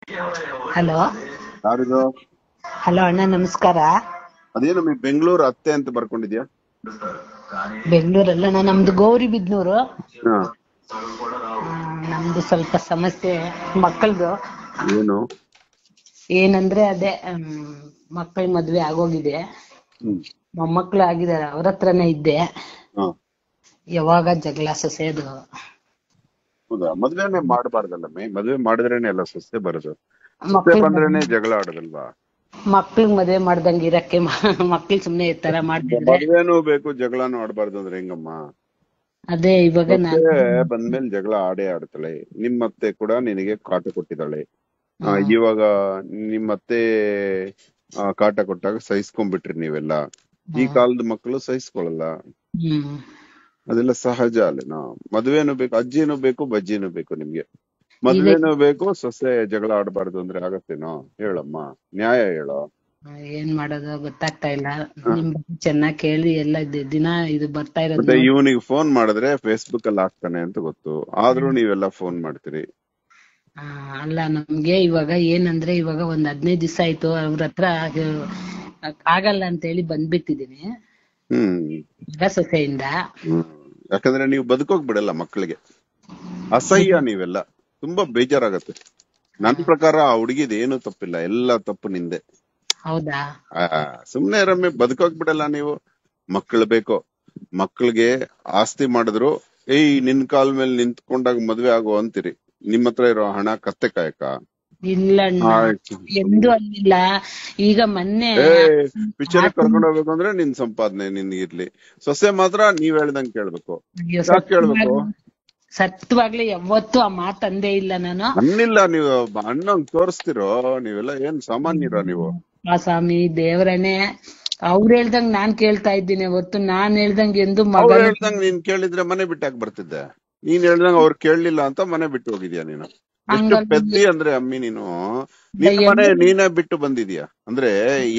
Hello ಯಾರಿದು hello ಅಣ್ಣ ನಮಸ್ಕಾರ ಅದೇನು ಮೀ ಬೆಂಗಳೂರು ಅತ್ತೆ ಅಂತ ಬರ್ಕೊಂಡಿದ್ಯಾ ಬೆಂಗಳೂರಲ್ಲ ನಮ್ದು ಗೌರಿ ಬಿದ್ನೂರು ಹಾ ನಮ್ದು ಸ್ವಲ್ಪ ಸಮಸ್ಯೆ ಮಕ್ಕಳ್ದು ಏನು ಏನಂದ್ರೆ ಅದೇ ಮಕ್ಕಳ ಮದ್ವೆ ಆಗೋಗಿದೆ ಹ್ಮ್ ಮೊಮ್ಮಕ್ಳು ಆಗಿದ್ದಾರೆ ಅವ್ರ ಹತ್ರನೇ ಇದ್ದೆ ಹಾ ಯಾವಾಗ ಜಗಳ ಸೊಸೆದು ಹೌದಾ ಮದ್ವೆನೆ ಮಾಡಬಾರ್ದಲ್ಲ ಮೇ ಮದ್ವೆ ಮಾಡಿದ್ರೇನೆ ಎಲ್ಲ ಸೊಸೆ ಬರೋದು ಸೊಸೆ ಮಕ್ಳು ಬಂದ್ರೇನೆ ಜಗಳ ಆಡೋದಲ್ವಾ ಮಕ್ಳಿಗ್ ಮದ್ವೆ ಮಾಡ್ದಂಗ್ ಇರಕ್ಕೆ ಮಕ್ಳು ಸುಮ್ನೆ ಈ ತರ ಮಾಡ್ತಿದ್ರೆ ಮದ್ವೆನೂ ಬೇಕು ಜಗಳನೂ ಆಡ್ಬಾರ್ದು ಅಂದ್ರೆ ಹೆಂಗಮ್ಮ ಅದೇ ಇವಾಗ ನಾನು ಸೊಸೆ ಬಂದ್ಮೇಲೆ ಜಗಳ ಆಡೇ ಆಡ್ತಾಳೆ ನಿಮ್ಮತ್ತೆ ಕೂಡ ನಿನಗೆ ಕಾಟ ಕೊಟ್ಟಿದ್ದಾಳೆ ಆ, ಇವಾಗ ನಿಮ್ಮತ್ತೆ ಆ, ಕಾಟ ಕೊಟ್ಟಾಗ ಸಹಿಸ್ಕೊಂಡ್ಬಿಟ್ರಿ ನೀವೆಲ್ಲ ಈ ಕಾಲದ ಮಕ್ಕಳು ಸಹಿಸ್ಕೊಳಲ್ಲ ಹ್ಮ್ ಅದೆಲ್ಲ ಸಹಜ ಅಲ್ಲೇನಾ ಮದ್ವೆನೂ ಬೇಕು ಅಜ್ಜಿನೂ ಬೇಕು ಬಜ್ಜಿನೂ ಬೇಕು ನಿಮ್ಗೆ ಮದ್ವೆನೂ ಬೇಕು ಸೊಸೆ ಜಗಳ ಆಡಬಾರ್ದು ಅಂದ್ರೆ ಆಗತ್ತೇನೋ ಹೇಳಮ್ಮ ನ್ಯಾಯ ಹೇಳೋ ಏನ್ ಮಾಡೋದು ಗೊತ್ತಾಗ್ತಾ ಇಲ್ಲ ನಿಮ್ ಬಗ್ಗೆ ಚೆನ್ನಾಗ್ ಕೇಳಿ ಎಲ್ಲ ದಿ- ದಿನ ಇದು ಬರ್ತಾ ಇರೋದು ಮತ್ತೆ ಇವನಿಗೆ ಫೋನ್ ಮಾಡಿದ್ರೆ ಫೇಸ್ಬುಕ್ ಅಲ್ಲಿ ಹಾಕ್ತಾನೆ ಅಂತ ಗೊತ್ತು ಆದ್ರೂ ನೀವೆಲ್ಲ ಫೋನ್ ಮಾಡ್ತೀರಿ ಆ, ಅಲ್ಲ ನಮ್ಗೆ ಇವಾಗ ಏನಂದ್ರೆ ಇವಾಗ ಒಂದ್ ಹದಿನೈದು ದಿವಸ ಆಯ್ತು ಅವ್ರ ಹತ್ರ ಅದು ಆಗಲ್ಲ ಅಂತ ಹೇಳಿ ಬಂದ್ಬಿಟ್ಟಿದೀನಿ ಹ್ಮ್ ಮಗ ಸೊಸೆಯಿಂದ ಹ್ಮ್ ಯಾಕಂದ್ರೆ ನೀವು ಬದುಕೋಕ್ ಬಿಡಲ್ಲ ಮಕ್ಕಳಿಗೆ ಅಸಹ್ಯ ನೀವೆಲ್ಲ ತುಂಬಾ ಬೇಜಾರಾಗತ್ತೆ ನನ್ ಪ್ರಕಾರ ಆ ಹುಡುಗಿದ್ ಏನು ತಪ್ಪಿಲ್ಲ ಎಲ್ಲ ತಪ್ಪು ನಿಂದೆ ಹೌದಾ ಆ, ಸುಮ್ನೆ ರಮ್ಮೆ ಬದುಕೋಕ್ ಬಿಡಲ್ಲ ನೀವು ಮಕ್ಕಳು ಬೇಕು ಮಕ್ಕಳಿಗೆ ಆಸ್ತಿ ಮಾಡಿದ್ರು ಏಯ್ ನಿನ್ ಕಾಲ್ ಮೇಲೆ ನಿಂತ್ಕೊಂಡಾಗ ಮದ್ವೆ ಆಗೋ ಅಂತೀರಿ ನಿಮ್ ಹತ್ರ ಇರೋ ಹಣ ಕತ್ತೆ ಕಾಯಕ ಇಲ್ಲ ಅಣ್ಣ ಎಂದೂ ಅಲ್ಲಿಲ್ಲ ಈಗ ಮೊನ್ನೆ ಏ ಪಿಕ್ಚರ್ ಕರ್ಕೊಂಡು ಹೋಗ್ಬೇಕು ಅಂದ್ರೆ ನಿನ್ ಸಂಪಾದನೆ ನಿನ್ಗೆ ಇರ್ಲಿ ಸೊಸೆ ಮಾತ್ರ ನೀವ್ ಹೇಳ್ದಂಗ್ ಕೇಳ್ಬೇಕು ಅಯ್ಯೋ, ಯಾಕ್ ಕೇಳ್ಬೇಕು ಸತ್ವಾಗ್ಲೇ ಯಾವತ್ತೂ ಆ ಮಾತ್ ಅಂದೇ ಇಲ್ಲ ನಾನು ಅನ್ನಿಲ್ಲ ನೀವು ಅಣ್ಣಂಗ್ ತೋರಿಸ್ತಿರೋ ನೀವೆಲ್ಲ ಏನ್ ಸಾಮಾನ್ಯರ ನೀವು ಆ ಸ್ವಾಮಿ ದೇವ್ರನೇ ಅವ್ರ ಹೇಳ್ದಂಗ್ ನಾನ್ ಕೇಳ್ತಾ ಇದ್ದೀನಿ ಹೊತ್ತು ನಾನ್ ಹೇಳ್ದಂಗ್ ಎಂದು ಅವ್ರು ಮಗ ಹೇಳ್ದಂಗ್ ನೀನ್ ಕೇಳಿದ್ರೆ ಮನೆ ಬಿಟ್ಟಾಕ್ ಬರ್ತಿದ್ದೆ ನೀನ್ ಹೇಳ್ದಂಗ್ ಅವ್ರು ಕೇಳಲಿಲ್ಲ ಅಂತ ಮನೆ ಬಿಟ್ಟು ಹೋಗಿದ್ಯಾ ನೀನು ಎಷ್ಟು ಹಂಗಲ್ಲ. ಪೆದ್ದಿ ಅಂದ್ರೆ ಅಮ್ಮಿ ನೀನು ನಿನ್ ಮನೆ ನೀನೇ ಬಿಟ್ಟು ಬಂದಿದ್ಯಾ ಅಂದ್ರೆ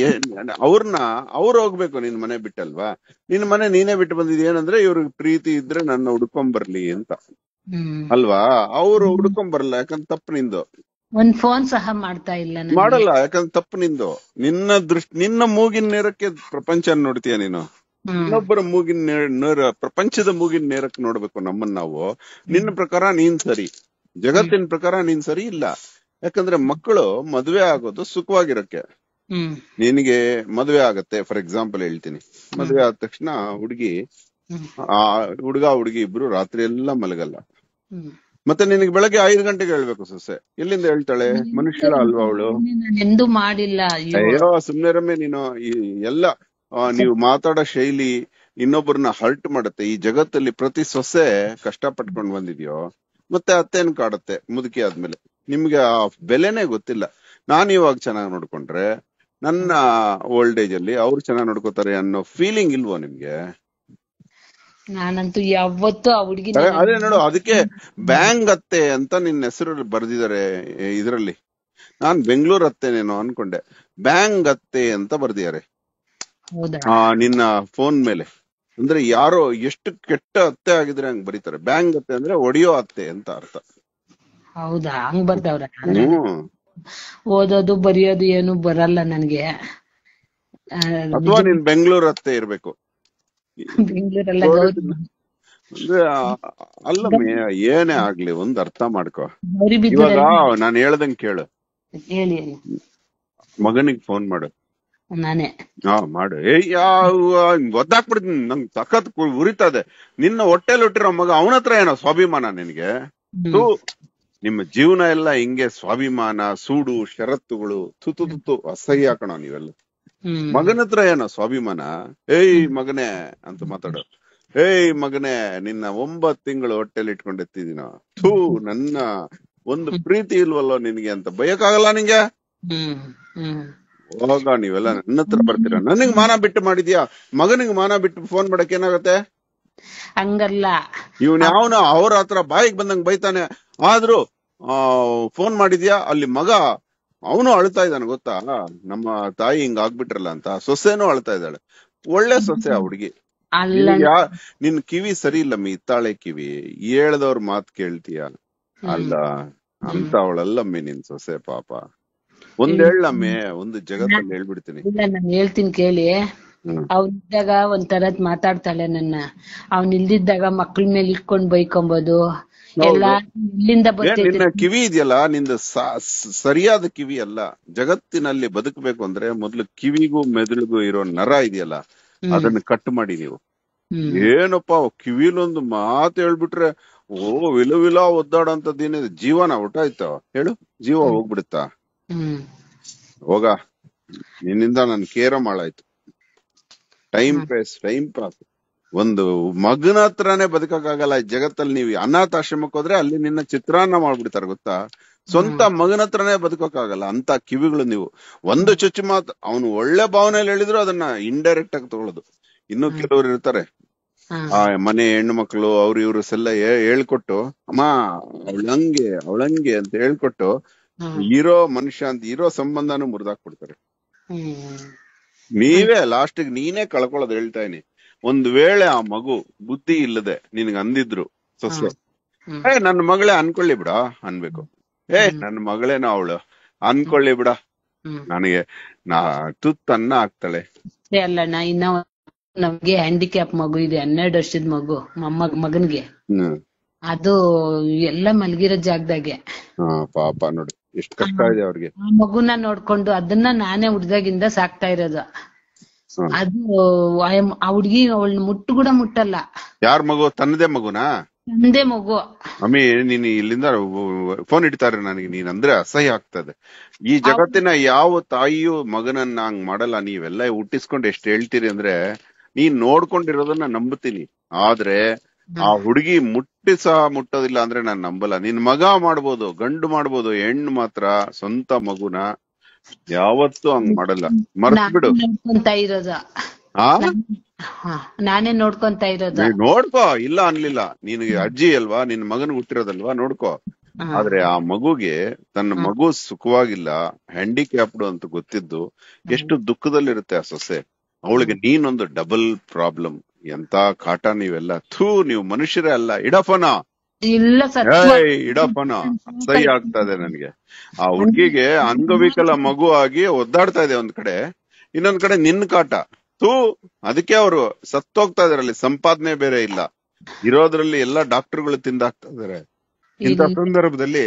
ಅವ್ರನ್ನ ಅವ್ರು ಹೋಗ್ಬೇಕು ನಿನ್ ಮನೆ ಬಿಟ್ಟಲ್ವಾ ನಿನ್ ಮನೆ ನೀನೇ ಬಿಟ್ಟು ಬಂದಿದ್ಯಾ ಏನಂದ್ರೆ ಇವ್ರಿಗೆ ಪ್ರೀತಿ ಇದ್ರೆ ನನ್ನ ಹುಡ್ಕೊಂಡ್ ಬರ್ಲಿ ಅಂತ ಹ್ಮ್ ಅಲ್ವಾ ಅವ್ರು ಹುಡ್ಕೊಂಡ್ ಬರಲ್ಲ ಯಾಕಂದ್ರೆ ತಪ್ಪು ನಿಂದು ಒಂದ್ ಫೋನ್ ಸಹ ಮಾಡ್ತಾ ಇಲ್ಲ ನನ್ಗೆ. ಮಾಡಲ್ಲ ಯಾಕಂದ್ರೆ ತಪ್ಪು ನಿಂದು ನಿನ್ನ ದೃಷ್ಟಿ ನಿನ್ನ ಮೂಗಿನ ನೇರಕ್ಕೆ ಪ್ರಪಂಚ ನೋಡ್ತೀಯ ನೀನು ಹ್ಮ್ ಇನ್ನೊಬ್ಬರ ಮೂಗಿನ ನೇ- ನೇರ ಪ್ರಪಂಚದ ಮೂಗಿನ ನೇರಕ್ಕೆ ನೋಡ್ಬೇಕು ನಮ್ಮನ್ನ ನಾವು ನಿನ್ನ ಪ್ರಕಾರ ನೀನ್ ಸರಿ ಜಗತ್ತಿನ ಪ್ರಕಾರ ನೀನ್ ಸರಿ ಇಲ್ಲ ಯಾಕಂದ್ರೆ ಮಕ್ಕಳು ಮದ್ವೆ ಆಗೋದು ಸುಖವಾಗಿರಕ್ಕೆ ಹ್ಮ್ ನಿನಗೆ ಮದ್ವೆ ಆಗತ್ತೆ ಫಾರ್ ಎಕ್ಸಾಂಪಲ್ ಹೇಳ್ತೀನಿ ಮದ್ವೆ ಆದ ತಕ್ಷಣ ಹುಡುಗಿ ಹ್ಮ್ ಆ ಹುಡುಗ ಹುಡುಗಿ ಇಬ್ರು ರಾತ್ರಿ ಎಲ್ಲ ಮಲಗಲ್ಲ ಹ್ಮ್ ಮತ್ತೆ ನಿನಗೆ ಬೆಳಗ್ಗೆ ಐದು ಗಂಟೆಗೆ ಹೇಳ್ಬೇಕು ಸೊಸೆ ಎಲ್ಲಿಂದ ಹೇಳ್ತಾಳೆ ಮನುಷ್ಯಳ ಅಲ್ವಾ ಅವಳು ನಾನ್ ಎಂದೂ ಮಾಡಿಲ್ಲ ಅಯ್ಯೋ ಅಯ್ಯೋ ಸುಮ್ನೆ ರಮ್ಮೆ ನೀನು ಈ ಎಲ್ಲ ಆ, ನೀವು ಮಾತಾಡೋ ಶೈಲಿ ಇನ್ನೊಬ್ಬರನ್ನ ಹರ್ಟ್ ಮಾಡುತ್ತೆ ಈ ಜಗತ್ತಲ್ಲಿ ಪ್ರತಿ ಸೊಸೆ ಕಷ್ಟ ಪಟ್ಕೊಂಡ್ ಬಂದಿದ್ಯೋ ಮತ್ತೆ ಅತ್ತೇನ್ ಕಾಡುತ್ತೆ ಮುದುಕಿ ಆದ್ಮೇಲೆ ನಿಮ್ಗೆ ಆ ಬೆಲೆನೇ ಗೊತ್ತಿಲ್ಲ ನಾನ್ ಇವಾಗ ಚೆನ್ನಾಗ್ ನೋಡ್ಕೊಂಡ್ರೆ ನನ್ನ ಓಲ್ಡ್ ಏಜ್ ಅಲ್ಲಿ ಅವ್ರು ಚೆನ್ನಾಗ್ ನೋಡ್ಕೋತಾರೆ ಅನ್ನೋ ಫೀಲಿಂಗ್ ಇಲ್ವೋ ನಿಮ್ಗೆ ನಾನಂತೂ ಯಾವತ್ತೂ ಆ ಹುಡ್ಗಿ ಅದೇ ಅದೇ ನೋಡು ಅದಕ್ಕೆ ಬ್ಯಾಂಗ್ ಅತ್ತೆ ಅಂತ ನಿನ್ನ ಹೆಸರು ಬರ್ದಿದ್ದಾರೆ ಇದರಲ್ಲಿ ನಾನ್ ಬೆಂಗಳೂರು ಅತ್ತೆನೇನೋ ಅನ್ಕೊಂಡೆ ಬ್ಯಾಂಗ್ ಅತ್ತೆ ಅಂತ ಬರ್ದಿದ್ದಾರೆ ಹೌದಾ ಆ ನಿನ್ನ ಫೋನ್ ಮೇಲೆ ಅಂದ್ರೆ ಯಾರೋ ಎಷ್ಟು ಕೆಟ್ಟ ಅತ್ತೆ ಆಗಿದ್ರೆ ಹಂಗ್ ಬರೀತಾರೆ ಬ್ಯಾಂಗ್ ಅತ್ತೆ ಅಂದ್ರೆ ಒಡೆಯೋ ಅತ್ತೆ ಅಂತ ಅರ್ಥ ಹೌದಾ ಹಂಗ್ ಬರ್ದವ್ರ ಹ್ಮ್ ಓದೋದು ಬರೆಯೋದು ಏನು ಬರಲ್ಲ ನನ್ಗೆ ಆ, ಅಥವಾ ನೀನ್ ಬೆಂಗಳೂರು ಅತ್ತೆ ಇರ್ಬೇಕು ಬೆಂಗ್ಳೂರೆಲ್ಲ ಗೌರಿ ಅಂದ್ರೆ ಆ- ಅಲ್ಲ ಮೇ ಏನೇ ಆಗ್ಲಿ ಒಂದ್ ಅರ್ಥ ಮಾಡ್ಕೊ ಗೌರಿ ಇವಾಗ ಬಿದ್ದೂರಲ್ಲಿ ನಾನ್ ಹೇಳ್ದಂಗ್ ಕೇಳು ಹೇಳಿ ಹೇಳಿ ಮಗನಿಗೆ ಫೋನ್ ಮಾಡು ನಾನೇ ಹಾ ಮಾಡು ಏಯ್ ಯಾವ ಒದ್ದಾಕ್ಬಿಡ್ತೀನಿ ನಂಗ್ ಸಖತ್ ಕು- ಉರಿತದೆ ನಿನ್ನ ಹೊಟ್ಟೆಲ್ ಹುಟ್ಟಿರೋ ಮಗ ಅವನ ಹತ್ರ ಏನೋ ಸ್ವಾಭಿಮಾನ ನಿನ್ಗೆ ಹ್ಮ್. ಥು, ನಿಮ್ಮ ಜೀವನ ಎಲ್ಲ ಹಿಂಗೆ ಸ್ವಾಭಿಮಾನ ಸೂಡು ಷರತ್ತುಗಳು ತುತು ತುತು ಅಸಹ್ಯ ಕಣ ನೀವೆಲ್ಲ ಹ್ಮ್ ಮಗನ ಹತ್ರ ಏನೋ ಸ್ವಾಭಿಮಾನ ಏಯ್ ಮಗನೇ ಅಂತ ಮಾತಾಡು ಏಯ್ ಮಗನೇ ನಿನ್ನ ಒಂಬತ್ ತಿಂಗಳು ಹೊಟ್ಟೆಲಿ ಇಟ್ಕೊಂಡು ಎತ್ತಿದೀನ ಥೂ ನನ್ನ ಒಂದು ಪ್ರೀತಿ ಇಲ್ವಲ್ಲೋ ನಿನ್ಗೆ ಅಂತ ಬಯಕಾಗಲ್ಲ ನಿಂಗೆ ಹ್ಮ್ ಹ್ಮ್ ಹೋಗ ನೀವೆಲ್ಲ ನನ್ನ ಹತ್ರ ಬರ್ತೀರಾ ನನಗ್ ಮಾನ ಬಿಟ್ಟು ಮಾಡಿದ್ಯಾ ಮಗನಿಗೆ ಮಾನ ಬಿಟ್ಟು ಫೋನ್ ಮಾಡಕ್ ಏನಾಗತ್ತೆ ಹಂಗಲ್ಲ ಇವ್ನ ಯಾವನ ಅವ್ರ ಹತ್ರ ಬಾಯಿಗೆ ಬಂದಂಗ್ ಬೈತಾನೆ ಆದ್ರೂ ಆ ಫೋನ್ ಮಾಡಿದ್ಯಾ ಅಲ್ಲಿ ಮಗ ಅವನು ಅಳ್ತಾ ಇದ್ದಾನೆ ಗೊತ್ತಾ ನಮ್ಮ ತಾಯಿ ಹಿಂಗ್ ಆಗ್ಬಿಟ್ರಲ್ಲ ಅಂತ ಸೊಸೆನೂ ಅಳ್ತಾ ಇದ್ದಾಳೆ ಒಳ್ಳೆ ಸೊಸೆ ಆ ಹುಡುಗಿ ಅಲ್ಲ ಯಾ ನಿನ್ ಕಿವಿ ಸರಿ ಇಲ್ಲ ಮೀ ಇತ್ತಾಳೆ ಕಿವಿ ಹೇಳ್ದವ್ರ ಮಾತ್ ಕೇಳ್ತೀಯ ಅಲ್ಲ ಅಂತ ಅವಳಲ್ಲಮ್ಮಿ ನಿನ್ ಸೊಸೆ ಪಾಪ ಒಂದ್ ಹೇಳಮ್ಮಿ ಒಂದು ಜಗತ್ತಲ್ಲಿ ಹೇಳ್ಬಿಡ್ತೀನಿ ಇಲ್ಲ ನಾನು ಹೇಳ್ತೀನಿ ಕೇಳಿ ಹ್ಮ್ ಅವ್ನಿದ್ದಾಗ ಒಂಥರದ್ ಮಾತಾಡ್ತಾಳೆ ನನ್ನ ಅವ್ನ್ ಇಲ್ದಿದ್ದಾಗ ಮಕ್ಳ ಮೇಲೆ ಇಟ್ಕೊಂಡ್ ಬೈಕೊಂಬೋದು ಎಲ್ಲ ಇಲ್ಲಿಂದ ಏನ್ ಬರ್ತೈತೆ ನಿನ್ನ ಕಿವಿ ಇದೆಯಲ್ಲ ನಿಂದ ಸ- ಸ- ಸರಿಯಾದ ಕಿವಿ ಅಲ್ಲ ಜಗತ್ತಿನಲ್ಲಿ ಬದುಕಬೇಕು ಅಂದ್ರೆ ಮೊದ್ಲು ಕಿವಿಗೂ ಮೆದುಳಿಗೂ ಇರೋ ನರ ಇದೆಯಲ್ಲ ಹ್ಮ್. ಅದನ್ನ ಕಟ್ ಮಾಡಿ ನೀವು ಹ್ಮ್ ಏನಪ್ಪ ಕಿವಿಲೊಂದು ಮಾತು ಹೇಳ್ಬಿಟ್ರೆ ಓ ವಿಲ ವಿಲ ಒದ್ದಾಡಂತದ್ದೇನಿದೆ ಜೀವನ ಒಟ್ಟಾಯ್ತ ಹೇಳು ಜೀವ ಹೋಗ್ಬಿಡುತ್ತಾ ಹ್ಮ್ ಹೋಗ ನಿನ್ನಿಂದ ನನ್ ಕೇರ ಮಾಡಾಯ್ತು ಟೈಮ್ ಪಾಸ್ ಟೈಮ್ ಪಾಸ್ ಒಂದು ಮಗನ ಹತ್ರನೇ ಬದುಕಕ್ಕಾಗಲ್ಲ ಈ ಜಗತ್ತಲ್ಲಿ ನೀವು ಅನಾಥಾಶ್ರಮಕ್ಕೆ ಹೋದ್ರೆ ಅಲ್ಲಿ ನಿನ್ನ ಚಿತ್ರಾನ್ನ ಮಾಡ್ಬಿಡ್ತಾರೆ ಗೊತ್ತಾ ಸ್ವಂತ ಮಗನ ಹತ್ರನೇ ಬದುಕಕ್ಕಾಗಲ್ಲ ಅಂತ ಕಿವಿಗಳು ನೀವು ಒಂದು ಚುಚ್ಚು ಮಾತು ಅವನು ಒಳ್ಳೆ ಭಾವನೆಯಲ್ಲಿ ಹೇಳಿದ್ರು ಅದನ್ನ ಇಂಡೈರೆಕ್ಟ್ ಆಗಿ ತಗೊಳ್ಳೋದು ಇನ್ನು ಕೆಲವರು ಇರ್ತಾರೆ ಹಾ ಆ ಮನೆ ಹೆಣ್ಣು ಮಕ್ಕಳು ಅವ್ರು ಇವ್ರು ಸೆಲ್ಲ ಹೇ- ಹೇಳ್ಕೊಟ್ಟು ಅಮ್ಮ ಅವಳಂಗೆ ಅವಳಂಗೆ ಅಂತ ಹೇಳ್ಕೊಟ್ಟು ಹಾ. ಇರೋ ಮನುಷ್ಯ ಅಂತ ಇರೋ ಸಂಬಂಧನೂ ಮುರಿದಾಕ್ಬಿಡ್ತಾರೆ ಹ್ಮ್ ನೀವೇ ಲಾಸ್ಟ್ ನೀನೇ ಕಳ್ಕೊಳ್ಳೋದು ಹೇಳ್ತಾ ಇದೀನಿ ಒಂದ್ ವೇಳೆ ಆ ಮಗು ಬುದ್ಧಿ ಇಲ್ಲದೆ ನಿನ್ಗೆ ಅಂದಿದ್ರು ಸೊಸೆ ಹ್ಮ್. ಏ ನನ್ನ ಮಗಳೇ ಅನ್ಕೊಳ್ಳಿ ಬಿಡ ಅನ್ಬೇಕು ಏ ನನ್ನ ಮಗಳೇನೋ ಅವಳು ಅನ್ಕೊಳ್ಳಿ ಬಿಡ ಹ್ಮ್ ನನಗೆ ನಾ ತುತ್ತನ್ನ ಆಗ್ತಾಳೆ ಅಷ್ಟೇ ಅಲ್ಲಣ್ಣ ಇನ್ನ ಒಂದ್ ನಮ್ಗೆ ಹ್ಯಾಂಡಿಕ್ಯಾಪ್ ಮಗು ಇದೆ ಹನ್ನೆರಡು ವರ್ಷದ ಮಗು ಮೊಮ್ಮಗ್ ಮಗನ್ಗೆ ಹ್ಮ್ ಅದು ಎಲ್ಲ ಮಲಗಿರೋ ಜಾಗದಾಗೆ ಹಾ ಪಾಪ ನೋಡಿ ಎಷ್ಟ್ ಕಷ್ಟ ಇದೆ ಅವ್ರಿಗೆ ಆ ಮಗುನ ನೋಡ್ಕೊಂಡು ಅದನ್ನ ನಾನೇ ಹುಡ್ದಾಗಿಂದ ಸಾಕ್ತಾ ಇರೋದು ಹ್ಮ್. ಅದು ಆ- ಆ ಹುಡ್ಗಿ ಅವಳನ್ನ ಮುಟ್ಟು ಕೂಡ ಮುಟ್ಟಲ್ಲ ಯಾರ್ ಮಗು ತನ್ನದೇ ಮಗುನಾ ತಂದೆ ಮಗು ಅಮ್ಮಿ ನೀನ್ ಇಲ್ಲಿಂದ ಫೋನ್ ಇಡ್ತಾರೆ ನನಗೆ ನೀನ್ ಅಂದ್ರೆ ಅಸಹ್ಯ ಆಗ್ತದೆ ಈ ಜಗತ್ತಿನ ಯಾವ ತಾಯಿಯೂ ಮಗನನ್ನ ಹಂಗ್ ಮಾಡಲ್ಲ ನೀವೆಲ್ಲ ಹುಟ್ಟಿಸ್ಕೊಂಡು ಎಷ್ಟ್ ಹೇಳ್ತೀರಿ ಅಂದ್ರೆ ನೀನ್ ನೋಡ್ಕೊಂಡಿರೋದನ್ನ ನಂಬುತ್ತೀನಿ ಆದ್ರೆ ಆ ಹುಡುಗಿ ಮುಟ್ಟಿ ಸಹ ಮುಟ್ಟೋದಿಲ್ಲ ಅಂದ್ರೆ ನಾನ್ ನಂಬಲ್ಲ ನಿನ್ ಮಗ ಮಾಡ್ಬೋದು ಗಂಡು ಮಾಡ್ಬೋದು ಹೆಣ್ಣು ಮಾತ್ರ ಸ್ವಂತ ಮಗುನ ಯಾವತ್ತೂ ಹಂಗ್ ಮಾಡಲ್ಲ ಮರ್ತ್ ಬಿಡು ನಾನೇ ನೋಡ್ಕೊಂತ ಇರೋದು ಆ ಹಾ, ನಾನೇ ನೋಡ್ಕೊಂತ ಇರೋದು ನೀನ್ ನೋಡ್ಕೋ ಇಲ್ಲ ಅನ್ಲಿಲ್ಲ ನಿನಗೆ ಅಜ್ಜಿ ಅಲ್ವಾ ನಿನ್ ಮಗನ್ ಹುಟ್ಟಿರೋದಲ್ವಾ ನೋಡ್ಕೋ ಹಾ. ಆದ್ರೆ ಆ ಮಗುಗೆ ತನ್ನ ಮಗು ಸುಖವಾಗಿಲ್ಲ ಹ್ಯಾಂಡಿಕ್ಯಾಪ್ಡ್ ಅಂತ ಗೊತ್ತಿದ್ದು ಎಷ್ಟು ದುಃಖದಲ್ಲಿರುತ್ತೆ ಆ ಸೊಸೆ ಅವಳಿಗೆ ನೀನೊಂದು ಡಬಲ್ ಪ್ರಾಬ್ಲಮ್ ಎಂತ ಕಾಟ ನೀವೆಲ್ಲ ಥೂ ನೀವು ಮನುಷ್ಯರೇ ಅಲ್ಲ ಇಡಫನ ಇಲ್ಲ ಸತ್ವ ಏಯ್ ಇಡಫನ ಅಸಹ್ಯ ಆಗ್ತಾ ಇದೆ ನನ್ಗೆ ಆ ಹುಡ್ಗಿಗೆ ಅಂಗವಿಕಲ ಮಗು ಆಗಿ ಒದ್ದಾಡ್ತಾ ಇದೆ ಒಂದ್ ಕಡೆ ಇನ್ನೊಂದ್ ಕಡೆ ನಿನ್ ಕಾಟ ಥೂ ಅದಕ್ಕೆ ಅವರು ಸತ್ತೋಗ್ತಾ ಇದಾರಲ್ಲಿ ಸಂಪಾದನೆ ಬೇರೆ ಇಲ್ಲ ಇರೋದ್ರಲ್ಲಿ ಎಲ್ಲಾ ಡಾಕ್ಟರ್ಗಳು ತಿಂದಾಕ್ತಾ ಇದಾರೆ ಇಂಥ ಸಂದರ್ಭದಲ್ಲಿ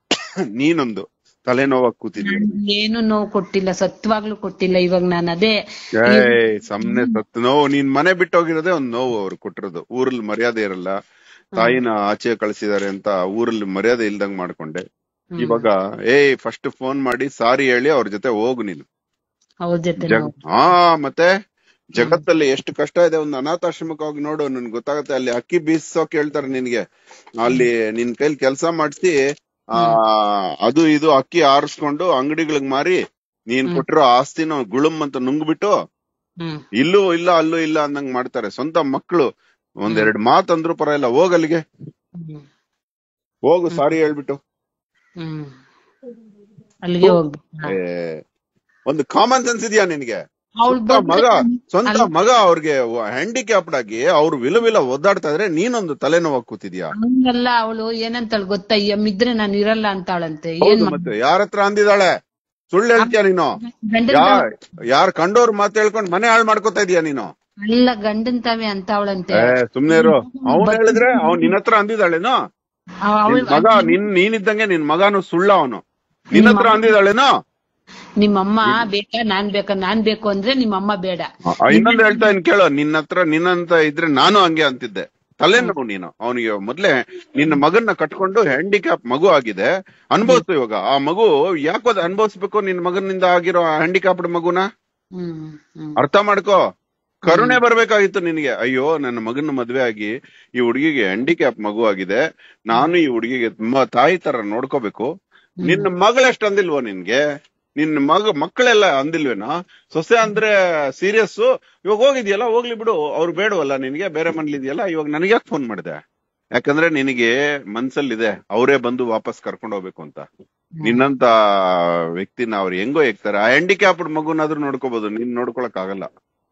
ನೀನೊಂದು ತಲೆನೋವಾಗಿ ಕೂತಿದ್ಯ ಏನು ನೋವು ಕೊಟ್ಟಿಲ್ಲ ಸತ್ವಾಗ್ಲೂ ಕೊಟ್ಟಿಲ್ಲ ಇವಾಗ ನಾನು ಅದೇ ಏಯ್ ಸಮ್ನೆ ಸತ್ತು ನೋವು ನೀನ್ ಮನೆ ಬಿಟ್ಟೋಗಿರೋದೇ ಒಂದ್ ನೋವು ಅವ್ರು ಕೊಟ್ಟಿರೋದು ಊರಲ್ಲಿ ಮರ್ಯಾದೆ ಇರಲ್ಲ ತಾಯಿನ ಆಚೆ ಕಳ್ಸಿದಾರೆ ಅಂತ ಊರಲ್ಲಿ ಮರ್ಯಾದೆ ಇಲ್ದಂಗ್ ಮಾಡ್ಕೊಂಡೆ ಇವಾಗ ಏಯ್ ಫಸ್ಟ್ ಫೋನ್ ಮಾಡಿ ಸಾರಿ ಹೇಳಿ ಅವ್ರ ಜೊತೆ ಹೋಗು ನೀನು ಅವ್ರ ಜೊತೆ ಜಗ ಹಾ ಮತ್ತೆ ಜಗತ್ತಲ್ಲಿ ಎಷ್ಟು ಕಷ್ಟ ಇದೆ ಒಂದು ಅನಾಥಾಶ್ರಮಕ್ಕೆ ಹೋಗಿ ನೋಡು ನನ್ಗೆ ಗೊತ್ತಾಗತ್ತೆ ಅಲ್ಲಿ ಅಕ್ಕಿ ಬೀಸೋಕ್ ಹೇಳ್ತಾರೆ ನಿನ್ಗೆ ಅಲ್ಲಿ ನಿನ್ ಕೈಲಿ ಕೆಲಸ ಮಾಡಿಸಿ ಆ ಅದು ಇದು ಅಕ್ಕಿ ಆರಿಸ್ಕೊಂಡು ಅಂಗಡಿಗಳಿಗೆ ಮಾರಿ ನೀನ್ ಕೊಟ್ಟಿರೋ ಆಸ್ತಿನ ಗುಳುಮ್ ಅಂತ ನುಂಗ್ಬಿಟ್ಟು ಹ್ಮ್ ಇಲ್ಲೂ ಇಲ್ಲ ಅಲ್ಲೂ ಇಲ್ಲ ಅಂದಂಗ್ ಮಾಡ್ತಾರೆ ಸ್ವಂತ ಮಕ್ಕಳು ಒಂದೆರಡ್ ಮಾತ್ ಅಂದ್ರೂ ಪರವಾಗಿಲ್ಲ ಹೋಗ್ ಅಲ್ಲಿಗೆ ಹ್ಮ್ ಹೋಗು ಸಾರಿ ಹೇಳ್ಬಿಟ್ಟು ಹ್ಮ್ ಅಲ್ಲಿಗೆ ಹೋಗ್ಬೇಕು ಏ, ಒಂದು ಕಾಮನ್ ಸೆನ್ಸ್ ಇದೆಯಾ ನಿನ್ಗೆ ಅವಳು ಸ್ವಂತ ಮಗ ಸ್ವಂತ ಮಗ ಅವ್ರಿಗೆ ಹ್ಯಾಂಡಿಕ್ಯಾಪ್ಡ್ ಆಗಿ ಅವ್ರು ವಿಲ ವಿಲ ಒದ್ದಾಡ್ತಾ ಇದ್ರೆ ನೀನೊಂದು ತಲೆನೋವಾಗಿ ಕೂತಿದ್ಯಾ ಹಂಗಲ್ಲ ಅವಳು ಏನಂತಾಳ ಗೊತ್ತಾ ಎಮ್ಮಿದ್ರೆ ನಾನು ಇರಲ್ಲ ಅಂತಾಳಂತೆ ಏನ್ ಹೌದು ಮತ್ತೆ ಯಾರ ಹತ್ರ ಅಂದಿದ್ದಾಳೆ ಸುಳ್ಳು ಹೇಳ್ತೀಯ ನೀನು ಗಂಡನ್ ಯಾರ್ ಯಾರ್ ಕಂಡೋರ್ ಮಾತು ಹೇಳ್ಕೊಂಡ್ ಮನೆ ಹಾಳು ಮಾಡ್ಕೊತಾ ಇದೀಯ ನೀನು ಅಲ್ಲ ಗಂಡನ್ ತಾವೇ ಅಂತವಳಂತೆ ಏ ಸುಮ್ನೆ ಇರು ಅವ್ನ್ ಹೇಳಿದ್ರೆ ಅವ್ನ್ ನಿನ್ ಹತ್ರ ಅಂದಿದ್ದಾಳೇನೋ ಅವಳು ನಿನ್ ಮಗ ನಿನ್ ನೀನಿದ್ದಂಗೆ ನಿನ್ ಮಗನು ಸುಳ್ಳ ಅವನು ನಿನ್ ಹತ್ರ ಅಂದಿದ್ದಾಳೇನೋ ನಿಮ್ಮಮ್ಮ ಬೇಕಾ ನಾನ್ ಬೇಕಾ ನಾನ್ ಬೇಕು ಅಂದ್ರೆ ನಿಮ್ಮಮ್ಮ ಬೇಡ ಆ, ಇನ್ನೊಂದ್ ಹೇಳ್ತಾ ಇನ್ ಕೇಳು ನಿನ್ನ ಹತ್ರ ನಿನ್ನಂತ ಇದ್ರೆ ನಾನು ಹಂಗೆ ಅಂತಿದ್ದೆ ತಲೆನೋವು ನೀನು ಅವನಿಗೆ ಮೊದ್ಲೇ ನಿನ್ನ ಮಗನ್ನ ಕಟ್ಕೊಂಡು ಹ್ಯಾಂಡಿಕ್ಯಾಪ್ ಮಗು ಆಗಿದೆ ಅನ್ಭವಿಸು ಇವಾಗ ಆ ಮಗು ಯಾಕೋ ಅನ್ಭವಿಸ್ಬೇಕು ನಿನ್ ಮಗನಿಂದ ಆಗಿರೋ ಹ್ಯಾಂಡಿಕ್ಯಾಪ್ಡ್ ಮಗುನ ಹ್ಮ್ ಹ್ಮ್ ಅರ್ಥ ಮಾಡ್ಕೋ ಕರುಣೆ ಬರ್ಬೇಕಾಗಿತ್ತು ನಿನಗೆ ಅಯ್ಯೋ ನನ್ನ ಮಗನ ಮದ್ವೆ ಆಗಿ ಈ ಹುಡುಗಿಗೆ ಹ್ಯಾಂಡಿಕ್ಯಾಪ್ ಮಗು ಆಗಿದೆ ನಾನು ಈ ಹುಡುಗಿಗೆ ತುಂಬಾ ತಾಯಿ ತರ ನೋಡ್ಕೋಬೇಕು ನಿನ್ನ ಮಗಳೆಷ್ಟು ಅಂದಿಲ್ವೋ ನಿನ್ಗೆ ನಿನ್ನ ಮಗ ಮಕ್ಕಳೆಲ್ಲ ಅಂದಿಲ್ವೇನೋ ಸೊಸೆ ಅಂದ್ರೆ ಸೀರಿಯಸ್ ಇವಾಗ ಹೋಗಿದ್ಯಲ್ಲ ಹೋಗ್ಲಿ ಬಿಡು ಅವ್ರು ಬೇಡವಲ್ಲ ನಿನ್ಗೆ ಬೇರೆ ಮನೇಲಿದ್ಯಲ್ಲ ಇವಾಗ ನನಗೆ ಯಾಕೆ ಫೋನ್ ಮಾಡಿದೆ ಯಾಕಂದ್ರೆ ನಿನಗೆ ಮನ್ಸಲ್ಲಿದೆ ಅವರೇ ಬಂದು ವಾಪಸ್ ಕರ್ಕೊಂಡು ಹೋಗ್ಬೇಕು ಅಂತ ನಿನ್ನಂತ ವ್ಯಕ್ತಿನ ಅವ್ರು ಹೆಂಗೋ ಹೇಗ್ತಾರೆ ಆ ಹ್ಯಾಂಡಿಕ್ಯಾಪ್ಡ್ ಮಗುನಾದ್ರೂ ನೋಡ್ಕೋಬಹುದು ನೀನ್ ನೋಡ್ಕೊಳಕ್ ಆಗಲ್ಲ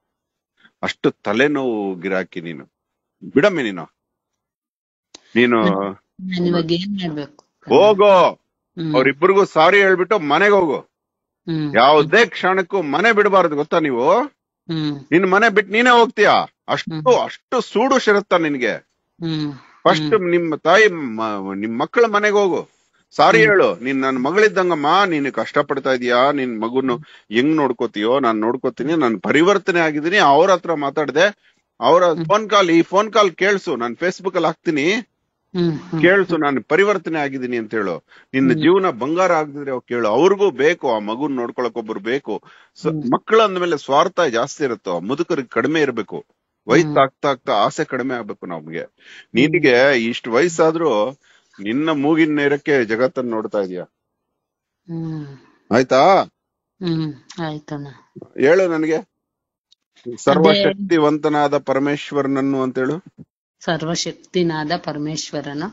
ಅಷ್ಟು ತಲೆನೋವು ಗಿರಾಕಿ ನೀನು ಬಿಡಮ್ಮಿ ನೀನು ನೀನು ನಾನ್ ಇವಾಗ ಏನ್ ಮಾಡ್ಬೇಕು ಹೋಗೋ ಹ್ಮ್ ಅವ್ರಿಬ್ರಿಗೂ ಸಾರಿ ಹೇಳ್ಬಿಟ್ಟು ಮನೆಗೆ ಹೋಗು ಹ್ಮ್ ಯಾವುದೇ ಕ್ಷಣಕ್ಕೂ ಮನೆ ಬಿಡಬಾರದು ಗೊತ್ತಾ ನೀವು ಹ್ಮ್ ನಿನ್ ಮನೆ ಬಿಟ್ಟು ನೀನೇ ಹೋಗ್ತೀಯಾ ಅಷ್ಟು ಅಷ್ಟು ಸೂಡು ಶಿರತ್ತ ನಿನ್ಗೆ ಹ್ಮ್ ಫಸ್ಟ್ ನಿಮ್ಮ ತಾಯಿ ಮ- ನಿಮ್ ಮಕ್ಕಳ ಮನೆಗೆ ಹೋಗು ಸಾರಿ ಹೇಳು ನೀನ್ ನನ್ನ ಮಗಳಿದ್ದಂಗಮ್ಮ ನೀನು ಕಷ್ಟ ಪಡ್ತಾ ಇದೀಯಾ ನಿನ್ ಮಗುನು ಹೆಂಗ್ ನೋಡ್ಕೋತೀಯೋ ನಾನ್ ನೋಡ್ಕೋತೀನಿ ನಾನ್ ಪರಿವರ್ತನೆ ಆಗಿದ್ದೀನಿ ಅವ್ರ ಹತ್ರ ಮಾತಾಡ್ದೆ ಅವ್ರ ಫೋನ್ ಕಾಲ್ ಈ ಫೋನ್ ಕಾಲ್ ಕೇಳ್ಸು ನಾನ್ ಫೇಸ್ಬುಕ್ ಅಲ್ಲಿ ಹಾಕ್ತೀನಿ ಹ್ಮ್ ಹ್ಮ್ ಕೇಳ್ಸು ನಾನು ಪರಿವರ್ತನೆ ಆಗಿದ್ದೀನಿ ಅಂತ ಹೇಳು ನಿನ್ನ ಜೀವನ ಬಂಗಾರ ಆಗದಿದ್ರೆ ಅವ್ ಕೇಳು ಅವ್ರಿಗೂ ಬೇಕು ಆ ಮಗುನ್ ನೋಡ್ಕೊಳಕ್ ಒಬ್ರು ಬೇಕು ಸ- ಮಕ್ಕಳು ಅಂದ್ಮೇಲೆ ಸ್ವಾರ್ಥ ಜಾಸ್ತಿ ಇರುತ್ತೋ ಮುದುಕರಿಗೆ ಕಡಿಮೆ ಇರ್ಬೇಕು ವಯಸ್ಸಾಗ್ತಾ ಆಗ್ತಾ ಆಸೆ ಕಡಿಮೆ ಆಗ್ಬೇಕು ನಮ್ಗೆ ನಿನಗೆ ಇಷ್ಟು ವಯಸ್ಸಾದ್ರೂ ನಿನ್ನ ಮೂಗಿನ ನೇರಕ್ಕೆ ಜಗತ್ತನ್ನ ನೋಡ್ತಾ ಇದೀಯ ಹ್ಮ್ ಆಯ್ತಾ ಹ್ಮ್ ಆಯ್ತಣ್ಣ ಹೇಳು ನನಗೆ ಸರ್ವಶಕ್ತಿವಂತನಾದ ಪರಮೇಶ್ವರನನ್ನು ಅಂತ ಹೇಳು ಸರ್ವಶಕ್ತಿನಾದ ಪರಮೇಶ್ವರನು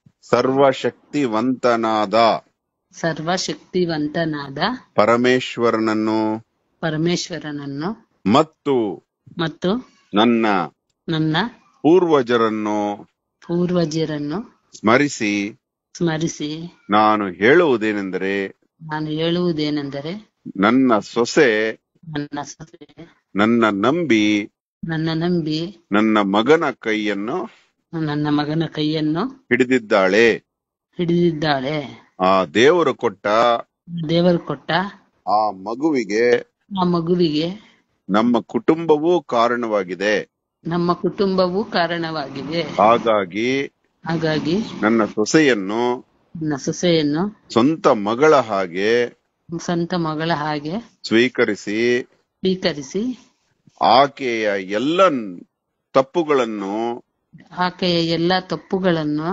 ಸರ್ವಶಕ್ತಿವಂತನಾದ ಸರ್ವಶಕ್ತಿವಂತನಾದ ಪರಮೇಶ್ವರನನ್ನು ಪರಮೇಶ್ವರನನ್ನು ಮತ್ತು ಮತ್ತು ನನ್ನ ನನ್ನ ಪೂರ್ವಜರನ್ನು ಪೂರ್ವಜರನ್ನು ಸ್ಮರಿಸಿ ಸ್ಮರಿಸಿ ನಾನು ಹೇಳುವುದೇನೆಂದರೆ ನಾನು ಹೇಳುವುದೇನೆಂದರೆ ನನ್ನ ಸೊಸೆ ನನ್ನ ಸೊಸೆ ನನ್ನ ನಂಬಿ ನನ್ನ ನಂಬಿ ನನ್ನ ಮಗನ ಕೈಯನ್ನು ನನ್ನ ಮಗನ ಕೈಯನ್ನು ಹಿಡಿದಿದ್ದಾಳೆ ಹಿಡಿದಿದ್ದಾಳೆ ಆ ದೇವರು ಕೊಟ್ಟ ದೇವರು ಕೊಟ್ಟ ಆ ಮಗುವಿಗೆ ಆ ಮಗುವಿಗೆ ನಮ್ಮ ಕುಟುಂಬವೂ ಕಾರಣವಾಗಿದೆ ನಮ್ಮ ಕುಟುಂಬವೂ ಕಾರಣವಾಗಿದೆ ಹಾಗಾಗಿ ಹಾಗಾಗಿ ನನ್ನ ಸೊಸೆಯನ್ನು ನನ್ನ ಸೊಸೆಯನ್ನು ಸ್ವಂತ ಮಗಳ ಹಾಗೆ ಸ್ವಂತ ಮಗಳ ಹಾಗೆ ಸ್ವೀಕರಿಸಿ ಸ್ವೀಕರಿಸಿ ಆಕೆಯ ಎಲ್ಲ ತಪ್ಪುಗಳನ್ನು ಆಕೆಯ ಎಲ್ಲಾ ತಪ್ಪುಗಳನ್ನು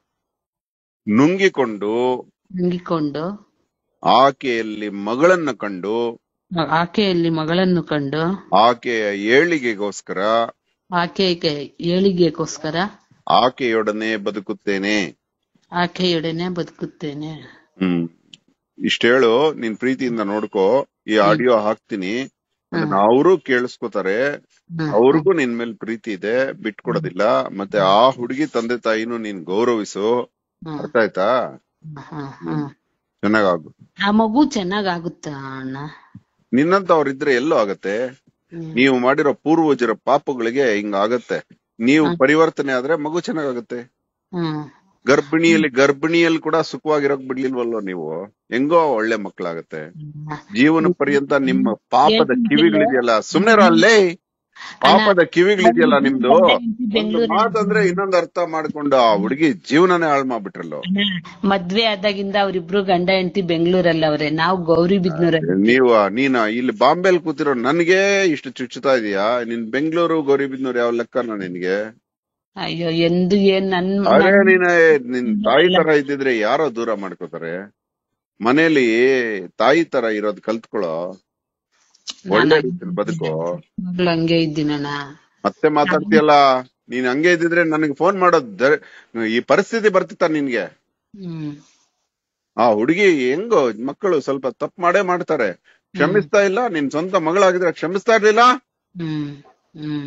ನುಂಗಿಕೊಂಡು ನುಂಗಿಕೊಂಡು ಆಕೆಯಲ್ಲಿ ಮಗಳನ್ನ ಕಂಡು ಮ- ಆಕೆಯಲ್ಲಿ ಮಗಳನ್ನು ಕಂಡು ಆಕೆಯ ಏಳಿಗೆಗೋಸ್ಕರ ಆಕೆಗೆ ಏಳಿಗೆಗೋಸ್ಕರ ಆಕೆಯೊಡನೆ ಬದುಕುತ್ತೇನೆ ಆಕೆಯೊಡನೆ ಬದುಕುತ್ತೇನೆ ಹ್ಮ್ ಇಷ್ಟೇಳು ನಿನ್ ಪ್ರೀತಿಯಿಂದ ನೋಡ್ಕೋ ಈ ಆಡಿಯೋ ಹಾಕ್ತೀನಿ ಅದನ್ನ ಅವರು ಕೇಳಿಸ್ಕೊತಾರೆ ಹ್ಮ್. ಅವ್ರಿಗೂ ನಿನ್ ಮೇಲೆ ಪ್ರೀತಿ ಇದೆ ಬಿಟ್ಕೊಡೋದಿಲ್ಲ ಮತ್ತೆ ಆ ಹುಡುಗಿ ತಂದೆ ತಾಯಿನೂ ನೀನ್ ಗೌರವಿಸು ಹ್ಮ್. ಅರ್ಥ ಆಯ್ತಾ ಹ್ಮ್, ಹ್ಮ್. ಚೆನ್ನಾಗಾಗು ಆ ಮಗು ಚೆನ್ನಾಗಾಗುತ್ತ ಅಣ್ಣ ನಿನ್ನಂತ ಅವ್ರಿದ್ರೆ ಎಲ್ಲೋ ಆಗತ್ತೆ ಹ್ಮ್. ನೀವು ಮಾಡಿರೋ ಪೂರ್ವಜರ ಪಾಪಗಳಿಗೆ ಹಿಂಗ ಆಗತ್ತೆ ನೀವು ಪರಿವರ್ತನೆ ಆದ್ರೆ ಮಗು ಚೆನ್ನಾಗಾಗತ್ತೆ ಹ್ಮ್ ಗರ್ಭಿಣಿಯಲ್ಲಿ ಗರ್ಭಿಣಿಯಲ್ಲಿ ಕೂಡ ಸುಖವಾಗಿರೋಕ್ ಬಿಡ್ಲಿಲ್ವಲ್ಲೋ ನೀವು ಹೆಂಗೋ ಒಳ್ಳೆ ಮಕ್ಕಳಾಗತ್ತೆ ಹ್ಮ್. ಜೀವನ ಪರ್ಯಂತ ನಿಮ್ಮ ಪಾಪದ ಕಿವಿಗಳಿದೆಯಲ್ಲ ಸುಮ್ನೆ ಅಲ್ಲೇ ಪಾಪದ ಕಿವಿಗಳಿದೆಯಲ್ಲ ನಿಮ್ದು ಒಂದು ಬೆಂಗಳೂರಲ್ಲಿ ಮಾತಂದ್ರೆ ಇನ್ನೊಂದು ಅರ್ಥ ಮಾಡ್ಕೊಂಡು ಆ ಹುಡುಗಿ ಜೀವನನೇ ಹಾಳು ಮಾಡ್ಬಿಟ್ರಲ್ಲೋ ಮದ್ವೆ ಆದಾಗಿಂದ ಅವ್ರಿಬ್ರು ಗಂಡ ಹೆಂಡತಿ ಬೆಂಗಳೂರಲ್ಲಿ ಅವ್ರೆ ನಾವು ಗೌರಿ ಬಿದ್ನೂರಲ್ಲಿ ನೀವು ನೀನ ಇಲ್ಲಿ ಬಾಂಬೆಲ್ ಕೂತಿರೋ ನನ್ಗೆ ಇಷ್ಟು ಚುಚ್ಚುತ್ತಾ ಇದೀಯಾ ನಿನ್ ಬೆಂಗಳೂರು ಗೌರಿಬಿದ್ನೂರ್ ಯಾವ ಲೆಕ್ಕನ ನಿನ್ಗೆ ಅಯ್ಯೋ ಎಂದು ಏನ್ ನನ್ ಅದೇ ನೀನ ನಿನ್ ತಾಯಿ ತರ ಇದ್ದಿದ್ರೆ ಯಾರೋ ದೂರ ಮಾಡ್ಕೋತಾರೆ ಮನೇಲಿ ತಾಯಿ ತರ ಇರೋದ್ ಕಲ್ತ್ಕೊಳ್ಳೋ ಒಳ್ಳೆ ರೀತಿಯಲ್ಲಿ ಬದುಕೋ ಮಗ್ಳು ಹಂಗೆ ಇದ್ದೀನಣ್ಣ ಮತ್ತೆ ಮಾತಾಡ್ತೀಯಲ್ಲ ನೀನ್ ಹಂಗೆ ಇದ್ದಿದ್ರೆ ನನಗೆ ಫೋನ್ ಮಾಡೋದ್ ದ- ಈ ಪರಿಸ್ಥಿತಿ ಬರ್ತಿತ್ತ ನಿನ್ಗೆ ಹ್ಮ್ ಆ ಹುಡುಗಿ ಹೆಂಗೋ ಮಕ್ಕಳು ಸ್ವಲ್ಪ ತಪ್ಪು ಮಾಡೇ ಮಾಡ್ತಾರೆ ಕ್ಷಮಿಸ್ತಾ ಇಲ್ಲ ನಿನ್ ಸ್ವಂತ ಮಗಳಾಗಿದ್ರೆ ಕ್ಷಮಿಸ್ತಾ ಇರ್ಲಿಲ್ಲ ಹ್ಮ್ ಹ್ಮ್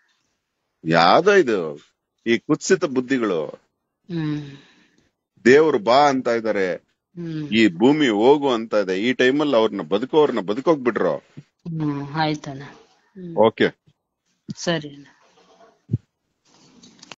ಯಾವ್ದೋ ಇದು ಈ ಕುತ್ಸಿತ ಬುದ್ಧಿಗಳು ಹ್ಮ್ ದೇವ್ರು ಬಾ ಅಂತ ಇದಾರೆ ಹ್ಮ್ ಈ ಭೂಮಿ ಹೋಗು ಅಂತ ಇದೆ ಈ ಟೈಮಲ್ಲಿ ಅವ್ರನ್ನ ಬದುಕೋರ್ನ ಬದುಕೋಗ್ ಬಿಡ್ರೋ ಹ್ಮ್ ಆಯ್ತಣ್ಣ ಹ್ಮ್ ಓಕೆ ಸರಿ ಅಣ್ಣ